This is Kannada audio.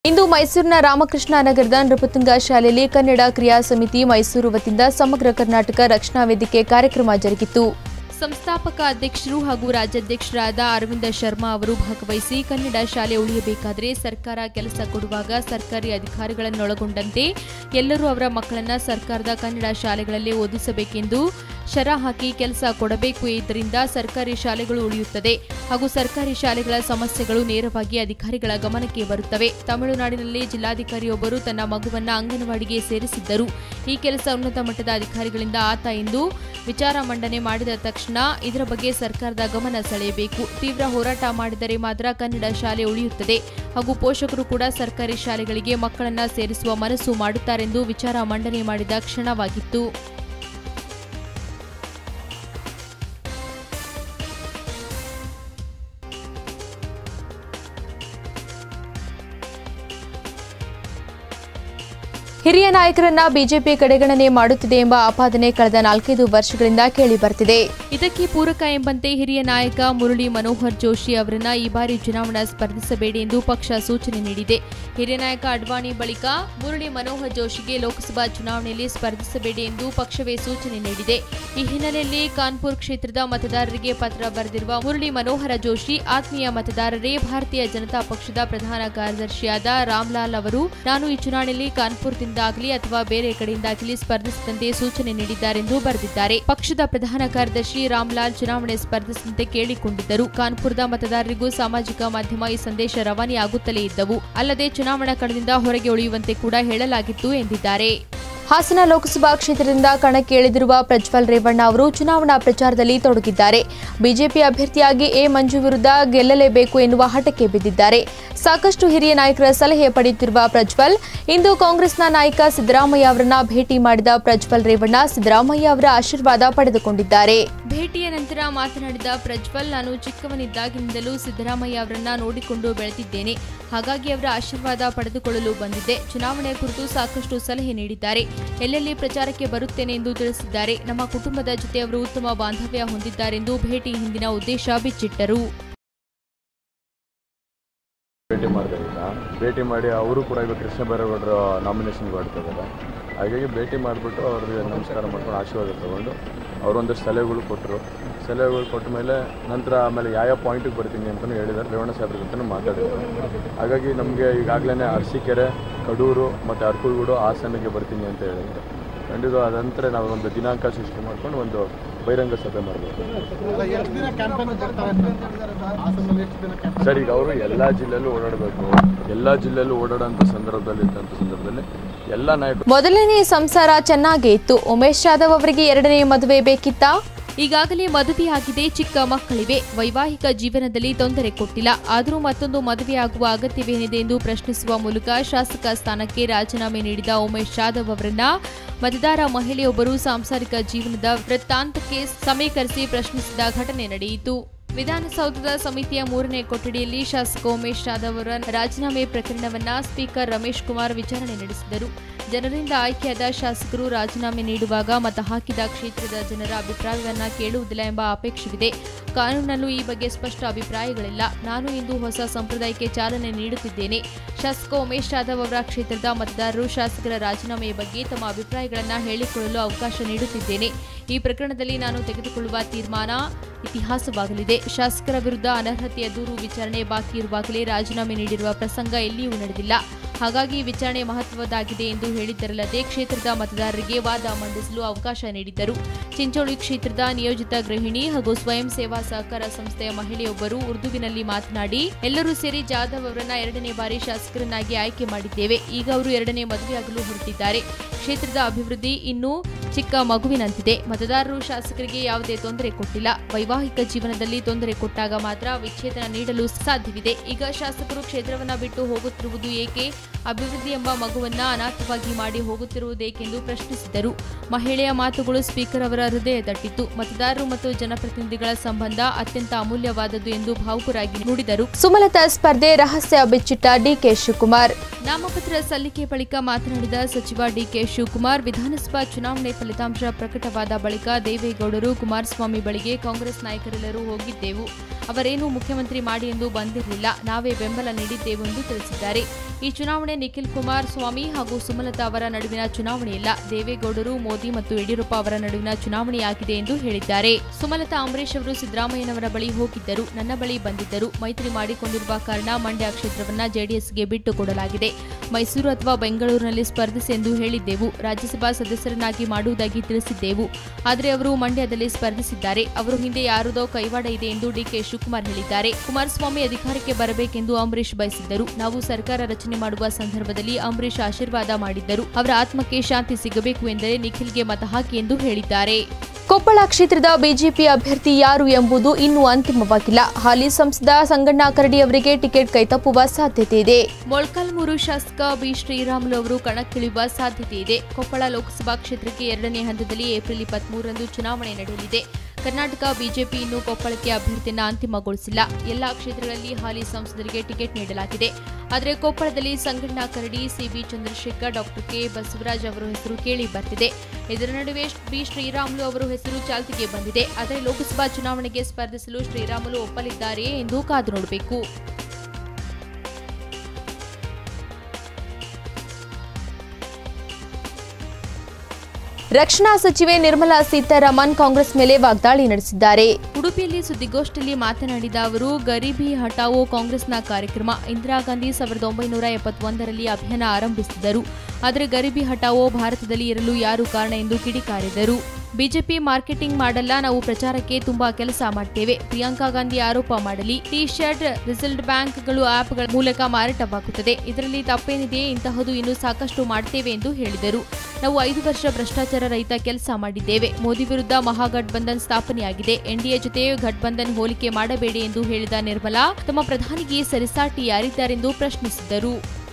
ಇಂದು ಮೈಸೂರಿನ ರಾಮಕೃಷ್ಣ ನಗರದ ನೃಪತುಂಗ ಶಾಲೆಯಲ್ಲಿ ಕನ್ನಡ ಕ್ರಿಯಾ ಸಮಿತಿ ಮೈಸೂರು ವತಿಯಿಂದ ಸಮಗ್ರ ಕರ್ನಾಟಕ ರಕ್ಷಣಾ ವೇದಿಕೆ ಕಾರ್ಯಕ್ರಮ ಜರುಗಿತು ಸಂಸ್ಥಾಪಕ ಅಧ್ಯಕ್ಷರು ಹಾಗೂ ರಾಜ್ಯಾಧ್ಯಕ್ಷರಾದ ಅರವಿಂದ ಶರ್ಮಾ ಅವರು ಭಾಗವಹಿಸಿ ಕನ್ನಡ ಶಾಲೆ ಉಳಿಯಬೇಕಾದರೆ ಸರ್ಕಾರ ಕೆಲಸ ಕೊಡುವಾಗ ಸರ್ಕಾರಿ ಅಧಿಕಾರಿಗಳನ್ನೊಳಗೊಂಡಂತೆ ಎಲ್ಲರೂ ಅವರ ಮಕ್ಕಳನ್ನ ಸರ್ಕಾರದ ಕನ್ನಡ ಶಾಲೆಗಳಲ್ಲಿ ಓದಿಸಬೇಕೆಂದು ಶರ ಹಾಕಿ ಕೆಲಸ ಕೊಡಬೇಕು ಇದರಿಂದ ಸರ್ಕಾರಿ ಶಾಲೆಗಳು ಉಳಿಯುತ್ತದೆ ಹಾಗೂ ಸರ್ಕಾರಿ ಶಾಲೆಗಳ ಸಮಸ್ಯೆಗಳು ನೇರವಾಗಿ ಅಧಿಕಾರಿಗಳ ಗಮನಕ್ಕೆ ಬರುತ್ತವೆ ತಮಿಳುನಾಡಿನಲ್ಲಿ ಜಿಲ್ಲಾಧಿಕಾರಿಯೊಬ್ಬರು ತನ್ನ ಮಗುವನ್ನ ಅಂಗನವಾಡಿಗೆ ಸೇರಿಸಿದ್ದರು ಈ ಕೆಲಸ ಉನ್ನತ ಮಟ್ಟದ ಅಧಿಕಾರಿಗಳಿಂದ ಆತ ಎಂದು ವಿಚಾರ ಮಂಡನೆ ಮಾಡಿದ ತಕ್ಷಣ ಇದರ ಬಗ್ಗೆ ಸರ್ಕಾರದ ಗಮನ ಸೆಳೆಯಬೇಕು ತೀವ್ರ ಹೋರಾಟ ಮಾಡಿದರೆ ಮಾತ್ರ ಕನ್ನಡ ಶಾಲೆ ಉಳಿಯುತ್ತದೆ ಹಾಗೂ ಪೋಷಕರು ಕೂಡ ಸರ್ಕಾರಿ ಶಾಲೆಗಳಿಗೆ ಮಕ್ಕಳನ್ನ ಸೇರಿಸುವ ಮನಸ್ಸು ಮಾಡುತ್ತಾರೆಂದು ವಿಚಾರ ಮಂಡನೆ ಮಾಡಿದ ಕ್ಷಣವಾಗಿತ್ತು ಹಿರಿಯ ನಾಯಕರನ್ನ ಬಿಜೆಪಿ ಕಡೆಗಣನೆ ಮಾಡುತ್ತಿದೆ ಎಂಬ ಆಪಾದನೆ ಕಳೆದ ನಾಲ್ಕೈದು ವರ್ಷಗಳಿಂದ ಕೇಳಿ ಬರ್ತಿದೆ ಇದಕ್ಕೆ ಪೂರಕ ಎಂಬಂತೆ ಹಿರಿಯ ನಾಯಕ ಮುರಳಿ ಮನೋಹರ್ ಜೋಶಿ ಅವರನ್ನ ಈ ಬಾರಿ ಚುನಾವಣಾ ಸ್ಪರ್ಧಿಸಬೇಡಿ ಎಂದು ಪಕ್ಷ ಸೂಚನೆ ನೀಡಿದೆ ಹಿರಿಯ ನಾಯಕ ಅಡ್ವಾಣಿ ಬಳಿಕ ಮುರಳಿ ಮನೋಹರ್ ಜೋಶಿಗೆ ಲೋಕಸಭಾ ಚುನಾವಣೆಯಲ್ಲಿ ಸ್ಪರ್ಧಿಸಬೇಡಿ ಎಂದು ಪಕ್ಷವೇ ಸೂಚನೆ ನೀಡಿದೆ ಈ ಹಿನ್ನೆಲೆಯಲ್ಲಿ ಕಾನ್ಪುರ್ ಕ್ಷೇತ್ರದ ಮತದಾರರಿಗೆ ಪತ್ರ ಬರೆದಿರುವ ಮುರಳಿ ಮನೋಹರ ಜೋಶಿ ಆತ್ಮೀಯ ಮತದಾರರೇ ಭಾರತೀಯ ಜನತಾ ಪಕ್ಷದ ಪ್ರಧಾನ ಕಾರ್ಯದರ್ಶಿಯಾದ ರಾಮ್ಲಾಲ್ ಅವರು ನಾನು ಈ ಚುನಾವಣೆಯಲ್ಲಿ ಕಾನ್ಪುರದಿಂದಾಗಲಿ ಅಥವಾ ಬೇರೆ ಕಡೆಯಿಂದಾಗಲಿ ಸ್ಪರ್ಧಿಸದಂತೆ ಸೂಚನೆ ನೀಡಿದ್ದಾರೆಂದು ಬರೆದಿದ್ದಾರೆ ಪಕ್ಷದ ಪ್ರಧಾನ ಕಾರ್ಯದರ್ಶಿ ರಾಮ್ಲಾಲ್ ಚುನಾವಣೆ ಸ್ಪರ್ಧಿಸದಂತೆ ಕೇಳಿಕೊಂಡಿದ್ದರು ಕಾನ್ಪುರದ ಮತದಾರರಿಗೂ ಸಾಮಾಜಿಕ ಮಾಧ್ಯಮ ಈ ಸಂದೇಶ ರವಾನೆಯಾಗುತ್ತಲೇ ಇದ್ದವು ಅಲ್ಲದೆ ಚುನಾವಣಾ ಕಣದಿಂದ ಹೊರಗೆ ಉಳಿಯುವಂತೆ ಕೂಡ ಹೇಳಲಾಗಿತ್ತು ಎಂದಿದ್ದಾರೆ ಹಾಸನ ಲೋಕಸಭಾ ಕ್ಷೇತ್ರದಿಂದ ಕಣಕ್ಕೆ ಇಳಿದಿರುವ ಪ್ರಜ್ವಲ್ ರೇವಣ್ಣ ಅವರು ಚುನಾವಣಾ ಪ್ರಚಾರದಲ್ಲಿ ತೊಡಗಿದ್ದಾರೆ ಬಿಜೆಪಿ ಅಭ್ಯರ್ಥಿಯಾಗಿ ಎ ಮಂಜು ವಿರುದ್ಧ ಗೆಲ್ಲಲೇಬೇಕು ಎನ್ನುವ ಹಠಕ್ಕೆ ಬಿದ್ದಿದ್ದಾರೆ ಸಾಕಷ್ಟು ಹಿರಿಯ ನಾಯಕರ ಸಲಹೆ ಪಡೆಯುತ್ತಿರುವ ಪ್ರಜ್ವಲ್ ಇಂದು ಕಾಂಗ್ರೆಸ್ನ ನಾಯಕ ಸಿದ್ದರಾಮಯ್ಯ ಅವರನ್ನ ಭೇಟಿ ಮಾಡಿದ ಪ್ರಜ್ವಲ್ ರೇವಣ್ಣ ಸಿದ್ದರಾಮಯ್ಯ ಅವರ ಆಶೀರ್ವಾದ ಪಡೆದುಕೊಂಡಿದ್ದಾರೆ ಭೇಟಿಯ ನಂತರ ಮಾತನಾಡಿದ ಪ್ರಜ್ವಲ್ ನಾನು ಚಿಕ್ಕವನಿದ್ದಾಗಿನಿಂದಲೂ ಸಿದ್ದರಾಮಯ್ಯ ಅವರನ್ನ ನೋಡಿಕೊಂಡು ಬೆಳೆದಿದ್ದೇನೆ ಹಾಗಾಗಿ ಅವರ ಆಶೀರ್ವಾದ ಪಡೆದುಕೊಳ್ಳಲು ಬಂದಿದ್ದೆ ಚುನಾವಣೆ ಕುರಿತು ಸಾಕಷ್ಟು ಸಲಹೆ ನೀಡಿದ್ದಾರೆ ಎಲ್ಲೆಲ್ಲಿ ಪ್ರಚಾರಕ್ಕೆ ಬರುತ್ತೇನೆ ಎಂದು ತಿಳಿಸಿದ್ದಾರೆ ನಮ್ಮ ಕುಟುಂಬದ ಜೊತೆ ಅವರು ಉತ್ತಮ ಬಾಂಧವ್ಯ ಹೊಂದಿದ್ದಾರೆಂದು ಭೇಟಿ ಹಿಂದಿನ ಉದ್ದೇಶ ಬಿಚ್ಚಿಟ್ಟರು ಭೇಟಿ ಮಾಡಿದೆ ಈಗ ಭೇಟಿ ಮಾಡಿ ಅವರು ಕೂಡ ಈಗ ಕೃಷ್ಣ ಬೈರೇಗೌಡರ ನಾಮಿನೇಷನ್ ಮಾಡ್ತಿದ್ದಾರೆ ಹಾಗಾಗಿ ಭೇಟಿ ಮಾಡಿಬಿಟ್ಟು ಅವ್ರಿಗೆ ನಮಸ್ಕಾರ ಮಾಡ್ಕೊಂಡು ಆಶೀರ್ವಾದ ತೊಗೊಂಡು ಅವರೊಂದಷ್ಟು ಸಲಹೆಗಳು ಕೊಟ್ಟರು ಸಲಹೆಗಳು ಕೊಟ್ಟ ಮೇಲೆ ನಂತರ ಆಮೇಲೆ ಯಾವ ಯಾವ ಪಾಯಿಂಟಿಗೆ ಬರ್ತೀನಿ ಅಂತಲೂ ಹೇಳಿದ್ದಾರೆ ರೇವಣ್ಣ ಸಾಹೇಬ್ರ ಜೊತೆ ಮಾತಾಡಿದ್ದಾರೆ ಹಾಗಾಗಿ ನಮಗೆ ಈಗಾಗಲೇ ಅರಸೀಕೆರೆ ಕಡೂರು ಮತ್ತು ಅರ್ಕುಲ್ಗೂಡು ಹಾಸನಕ್ಕೆ ಬರ್ತೀನಿ ಅಂತ ಹೇಳಿದ್ರು ಖಂಡಿತ ಅದ ನಂತರ ನಾವು ಒಂದು ದಿನಾಂಕ ಸೃಷ್ಟಿ ಮಾಡ್ಕೊಂಡು ಒಂದು ಬಹಿರಂಗ ಸಭೆ ಮಾಡಬೇಕು ಎಷ್ಟು ದಿನ ಕ್ಯಾಂಪೇನ್ ಬರ್ತಾರೆ ಹಾಸನಲ್ಲಿ ಎಷ್ಟು ದಿನ ಕ್ಯಾಂಪೇನ್ ಸರ್ ಈಗ ಅವರು ಎಲ್ಲ ಜಿಲ್ಲೆಯಲ್ಲೂ ಓಡಾಡಬೇಕು ಎಲ್ಲ ಜಿಲ್ಲೆಯಲ್ಲೂ ಓಡಾಡೋಂಥ ಸಂದರ್ಭದಲ್ಲಿ ಇದ್ದಂಥ ಸಂದರ್ಭದಲ್ಲಿ ಎಲ್ಲ ನಾಯಕರು ಮೊದಲನೇ ಸಂಸಾರ ಚೆನ್ನಾಗೇ ಇತ್ತು ಉಮೇಶ್ ಯಾದವ್ ಅವರಿಗೆ ಎರಡನೇ ಮದುವೆ ಬೇಕಿತ್ತಾ ಈಗಾಗಲೇ ಮದುವೆಯಾಗಿದೆ ಚಿಕ್ಕ ಮಕ್ಕಳಿವೆ ವೈವಾಹಿಕ ಜೀವನದಲ್ಲಿ ತೊಂದರೆ ಕೊಟ್ಟಿಲ್ಲ ಆದರೂ ಮತ್ತೊಂದು ಮದುವೆಯಾಗುವ ಅಗತ್ಯವೇನಿದೆ ಎಂದು ಪ್ರಶ್ನಿಸುವ ಮೂಲಕ ಶಾಸಕ ಸ್ಥಾನಕ್ಕೆ ರಾಜೀನಾಮೆ ನೀಡಿದ ಉಮೇಶ್ ಯಾದವ್ ಅವರನ್ನ ಮತದಾರ ಮಹಿಳೆಯೊಬ್ಬರು ಸಾಂಸಾರಿಕ ಜೀವನದ ವೃತ್ತಾಂತಕ್ಕೆ ಸಮೀಕರಿಸಿ ಪ್ರಶ್ನಿಸಿದ ಘಟನೆ ನಡೆಯಿತು ವಿಧಾನಸೌಧದ ಸಮಿತಿಯ ಮೂರನೇ ಕೊಠಡಿಯಲ್ಲಿ ಶಾಸಕ ಉಮೇಶ್ ಯಾದವ್ ಅವರ ರಾಜೀನಾಮೆ ಪ್ರಕರಣವನ್ನ ಸ್ಪೀಕರ್ ರಮೇಶ್ ಕುಮಾರ್ ವಿಚಾರಣೆ ನಡೆಸಿದರು ಜನರಿಂದ ಆಯ್ಕೆಯಾದ ಶಾಸಕರು ರಾಜೀನಾಮೆ ನೀಡುವಾಗ ಮತ ಹಾಕಿದ ಕ್ಷೇತ್ರದ ಜನರ ಅಭಿಪ್ರಾಯವನ್ನ ಕೇಳುವುದಿಲ್ಲ ಎಂಬ ಅಪೇಕ್ಷವಿದೆ ಕಾನೂನಲ್ಲೂ ಈ ಬಗ್ಗೆ ಸ್ಪಷ್ಟ ಅಭಿಪ್ರಾಯಗಳಿಲ್ಲ ನಾನು ಇಂದು ಹೊಸ ಸಂಪ್ರದಾಯಕ್ಕೆ ಚಾಲನೆ ನೀಡುತ್ತಿದ್ದೇನೆ ಶಾಸಕ ಉಮೇಶ್ ಯಾದವ್ ಅವರ ಕ್ಷೇತ್ರದ ಮತದಾರರು ಶಾಸಕರ ರಾಜೀನಾಮೆಯ ಬಗ್ಗೆ ತಮ್ಮ ಅಭಿಪ್ರಾಯಗಳನ್ನು ಹೇಳಿಕೊಳ್ಳಲು ಅವಕಾಶ ನೀಡುತ್ತಿದ್ದೇನೆ ಈ ಪ್ರಕರಣದಲ್ಲಿ ನಾನು ತೆಗೆದುಕೊಳ್ಳುವ ತೀರ್ಮಾನ ಇತಿಹಾಸವಾಗಲಿದೆ ಶಾಸಕರ ವಿರುದ್ಧ ಅನರ್ಹತೆಯ ದೂರು ವಿಚಾರಣೆ ಬಾಕಿ ಇರುವಾಗಲೇ ರಾಜೀನಾಮೆ ನೀಡಿರುವ ಪ್ರಸಂಗ ಎಲ್ಲಿಯೂ ನಡೆದಿಲ್ಲ ಹಾಗಾಗಿ ವಿಚಾರಣೆ ಮಹತ್ವದ್ದಾಗಿದೆ ಎಂದು ಹೇಳಿದ್ದರಲ್ಲದೆ ಕ್ಷೇತ್ರದ ಮತದಾರರಿಗೆ ವಾದ ಮಂಡಿಸಲು ಅವಕಾಶ ನೀಡಿದ್ದರು ಚಿಂಚೋಳಿ ಕ್ಷೇತ್ರದ ನಿಯೋಜಿತ ಗೃಹಿಣಿ ಹಾಗೂ ಸ್ವಯಂ ಸೇವಾ ಸಹಕಾರ ಸಂಸ್ಥೆಯ ಮಹಿಳೆಯೊಬ್ಬರು ಉರ್ದುವಿನಲ್ಲಿ ಮಾತನಾಡಿ ಎಲ್ಲರೂ ಸೇರಿ ಜಾಧವ್ ಅವರನ್ನ ಎರಡನೇ ಬಾರಿ ಶಾಸಕರನ್ನಾಗಿ ಆಯ್ಕೆ ಮಾಡಿದ್ದೇವೆ ಈಗ ಅವರು ಎರಡನೇ ಮದುವೆಯಾಗಲು ಹೊರಟಿದ್ದಾರೆ ಕ್ಷೇತ್ರದ ಅಭಿವೃದ್ಧಿ ಇನ್ನೂ ಚಿಕ್ಕ ಮಗುವಿನಂತಿದೆ ಮತದಾರರು ಶಾಸಕರಿಗೆ ಯಾವುದೇ ತೊಂದರೆ ಕೊಟ್ಟಿಲ್ಲ ವೈವಾಹಿಕ ಜೀವನದಲ್ಲಿ ತೊಂದರೆ ಕೊಟ್ಟಾಗ ಮಾತ್ರ ವಿಚ್ಛೇದನ ನೀಡಲು ಸಾಧ್ಯವಿದೆ ಈಗ ಶಾಸಕರು ಕ್ಷೇತ್ರವನ್ನ ಬಿಟ್ಟು ಹೋಗುತ್ತಿರುವುದು ಏಕೆ ಅಭಿವೃದ್ಧಿ ಎಂಬ ಮಗುವನ್ನ ಅನಾಥವಾಗಿ ಮಾಡಿ ಹೋಗುತ್ತಿರುವುದೇಕೆಂದು ಪ್ರಶ್ನಿಸಿದರು ಮಹಿಳೆಯ ಮಾತುಗಳು ಸ್ಪೀಕರ್ ಅವರ ಹೃದಯ ತಟ್ಟಿತು ಮತದಾರರು ಮತ್ತು ಜನಪ್ರತಿನಿಧಿಗಳ ಸಂಬಂಧ ಅತ್ಯಂತ ಅಮೂಲ್ಯವಾದದ್ದು ಎಂದು ಭಾವುಕರಾಗಿ ನುಡಿದರು ಸುಮಲತಾ ಸ್ಪರ್ಧೆ ರಹಸ್ಯ ಬಿಚ್ಚಿಟ್ಟ ಡಿಕೆ ಶಿವಕುಮಾರ್ ನಾಮಪತ್ರ ಸಲ್ಲಿಕೆ ಬಳಿಕ ಮಾತನಾಡಿದ ಸಚಿವ ಡಿಕೆ ಶಿವಕುಮಾರ್ ವಿಧಾನಸಭಾ ಚುನಾವಣೆ ಫಲಿತಾಂಶ ಪ್ರಕಟವಾದ ಬಳಿಕ ದೇವೇಗೌಡರು ಕುಮಾರಸ್ವಾಮಿ ಬಳಿಗೆ ಕಾಂಗ್ರೆಸ್ ನಾಯಕರೆಲ್ಲರೂ ಹೋಗಿದ್ದೆವು ಅವರೇನು ಮುಖ್ಯಮಂತ್ರಿ ಮಾಡಿ ಎಂದು ಬಂದಿರಲಿಲ್ಲ ನಾವೇ ಬೆಂಬಲ ನೀಡಿದ್ದೆವು ಎಂದು ತಿಳಿಸಿದ್ದಾರೆ ಈ ಚುನಾವಣೆ ನಿಖಿಲ್ ಕುಮಾರ್ ಸ್ವಾಮಿ ಹಾಗೂ ಸುಮಲತಾ ಅವರ ನಡುವಿನ ಚುನಾವಣೆಯಲ್ಲ ದೇವೇಗೌಡರು ಮೋದಿ ಮತ್ತು ಯಡಿಯೂರಪ್ಪ ಅವರ ನಡುವಿನ ಚುನಾವಣೆಯಾಗಿದೆ ಎಂದು ಹೇಳಿದ್ದಾರೆ ಸುಮಲತಾ ಅಂಬರೀಶ್ ಅವರು ಸಿದ್ದರಾಮಯ್ಯನವರ ಬಳಿ ಹೋಗಿದ್ದರು ನನ್ನ ಬಳಿ ಬಂದಿದ್ದರು ಮೈತ್ರಿ ಮಾಡಿಕೊಂಡಿರುವ ಕಾರಣ ಮಂಡ್ಯ ಕ್ಷೇತ್ರವನ್ನ ಜೆಡಿಎಸ್ಗೆ ಬಿಟ್ಟು ಕೊಡಲಾಗಿದೆ ಮೈಸೂರು ಅಥವಾ ಬೆಂಗಳೂರಿನಲ್ಲಿ ಸ್ಪರ್ಧಿಸಿ ಎಂದು ಹೇಳಿದ್ದೆವು ರಾಜ್ಯಸಭಾ ಸದಸ್ಯರನ್ನಾಗಿ ಮಾಡುವುದಾಗಿ ತಿಳಿಸಿದ್ದೆವು ಆದರೆ ಅವರು ಮಂಡ್ಯದಲ್ಲಿ ಸ್ಪರ್ಧಿಸಿದ್ದಾರೆ ಅವರು ಹಿಂದೆ ಯಾರದೋ ಕೈವಾಡ ಇದೆ ಎಂದು ಡಿಕೆ ಶಿವಕುಮಾರ್ ಹೇಳಿದ್ದಾರೆ ಕುಮಾರಸ್ವಾಮಿ ಅಧಿಕಾರಕ್ಕೆ ಬರಬೇಕೆಂದು ಅಂಬರೀಶ್ ಬಯಸಿದ್ದರು ನಾವು ಸರ್ಕಾರ ರಚನೆ ಮಾಡುವ ಸಂದರ್ಭದಲ್ಲಿ ಅಂಬರೀಶ್ ಆಶೀರ್ವಾದ ಮಾಡಿದ್ದರು ಅವರ ಆತ್ಮಕ್ಕೆ ಶಾಂತಿ ಸಿಗಬೇಕು ಎಂದರೆ ನಿಖಿಲ್ಗೆ ಮತ ಹಾಕಿ ಎಂದು ಹೇಳಿದ್ದಾರೆ ಕೊಪ್ಪಳ ಕ್ಷೇತ್ರದ ಬಿಜೆಪಿ ಅಭ್ಯರ್ಥಿ ಯಾರು ಎಂಬುದು ಇನ್ನೂ ಅಂತಿಮವಾಗಿಲ್ಲ ಹಾಲಿ ಸಂಸದ ಸಂಗಣ್ಣ ಕರಡಿ ಅವರಿಗೆ ಟಿಕೆಟ್ ಕೈತಪ್ಪುವ ಸಾಧ್ಯತೆ ಇದೆ ಮೊಳ್ಕಲ್ಮೂರು ಶಾಸಕ ಬಿ ಶ್ರೀರಾಮುಲು ಅವರು ಕಣಕ್ಕಿಳಿಯುವ ಸಾಧ್ಯತೆ ಇದೆ ಕೊಪ್ಪಳ ಲೋಕಸಭಾ ಕ್ಷೇತ್ರಕ್ಕೆ ಎರಡನೇ ಹಂತದಲ್ಲಿ ಏಪ್ರಿಲ್ ಇಪ್ಪತ್ಮೂರರಂದು ಚುನಾವಣೆ ನಡೆಯಲಿದೆ ಕರ್ನಾಟಕ ಬಿಜೆಪಿ ಇನ್ನೂ ಕೊಪ್ಪಳಕ್ಕೆ ಅಭ್ಯರ್ಥಿಯನ್ನ ಅಂತಿಮಗೊಳಿಸಿಲ್ಲ ಎಲ್ಲಾ ಕ್ಷೇತ್ರಗಳಲ್ಲಿ ಹಾಲಿ ಸಂಸದರಿಗೆ ಟಿಕೆಟ್ ನೀಡಲಾಗಿದೆ ಆದರೆ ಕೊಪ್ಪಳದಲ್ಲಿ Sanganna Karadi C B Chandrashekhar doctor K Basavaraj ಅವರ ಹೆಸರು ಕೇಳಿ ಬರ್ತಿದೆ ಇದರ ನಡುವೆ ಬಿ ಶ್ರೀರಾಮುಲು ಅವರ ಹೆಸರು ಚಾಲ್ತಿಗೆ ಬಂದಿದೆ ಆದರೆ ಲೋಕಸಭಾ ಚುನಾವಣೆಗೆ ಸ್ಪರ್ಧಿಸಲು ಶ್ರೀರಾಮುಲು ಒಪ್ಪಲಿದ್ದಾರೆಯೇ ಎಂದು ಕಾದು ನೋಡಬೇಕು ರಕ್ಷಣಾ ಸಚಿವೆ ನಿರ್ಮಲಾ ಸೀತಾರಾಮನ್ ಕಾಂಗ್ರೆಸ್ ಮೇಲೆ ವಾಗ್ದಾಳಿ ನಡೆಸಿದ್ದಾರೆ ಉಡುಪಿಯಲ್ಲಿ ಸುದ್ದಿಗೋಷ್ಠಿಯಲ್ಲಿ ಮಾತನಾಡಿದ ಅವರು ಗರೀಬಿ ಹಟಾವೋ ಕಾಂಗ್ರೆಸ್ನ ಕಾರ್ಯಕ್ರಮ ಇಂದಿರಾ ಗಾಂಧಿ ಸಾವಿರದ ಒಂಬೈನೂರ ಎಪ್ಪತ್ತೊಂದರಲ್ಲಿ ಅಭಿಯಾನ ಆರಂಭಿಸಿದ್ದರು ಆದರೆ ಗರೀಬಿ ಹಟಾವೋ ಭಾರತದಲ್ಲಿ ಇರಲು ಯಾರು ಕಾರಣ ಎಂದು ಕಿಡಿಕಾರಿದರು ಬಿಜೆಪಿ ಮಾರ್ಕೆಟಿಂಗ್ ಮಾಡಲ್ಲ ನಾವು ಪ್ರಚಾರಕ್ಕೆ ತುಂಬಾ ಕೆಲಸ ಮಾಡ್ತೇವೆ ಪ್ರಿಯಾಂಕಾ ಗಾಂಧಿ ಆರೋಪ ಮಾಡಲಿ ಟಿ ಶರ್ಟ್ ರಿಸಲ್ಟ್ ಬ್ಯಾಂಕ್ಗಳು ಆಪ್ಗಳ ಮೂಲಕ ಮಾರಾಟವಾಗುತ್ತದೆ ಇದರಲ್ಲಿ ತಪ್ಪೇನಿದೆ ಇಂತಹದು ಇನ್ನೂ ಸಾಕಷ್ಟು ಮಾಡ್ತೇವೆ ಎಂದು ಹೇಳಿದರು ನಾವು ಐದು ವರ್ಷ ಭ್ರಷ್ಟಾಚಾರ ರಹಿತ ಕೆಲಸ ಮಾಡಿದ್ದೇವೆ ಮೋದಿ ವಿರುದ್ಧ ಮಹಾಗಠಬಂಧನ್ ಸ್ಥಾಪನೆಯಾಗಿದೆ ಎನ್ಡಿಎ ಜೊತೆ ಘಟಬಂಧನ್ ಹೋಲಿಕೆ ಮಾಡಬೇಡಿ ಎಂದು ಹೇಳಿದ ನಿರ್ಮಲಾ ತಮ್ಮ ಪ್ರಧಾನಿಗೆ ಸರಿಸಾಟಿ ಯಾರಿದ್ದಾರೆಂದು ಪ್ರಶ್ನಿಸಿದರು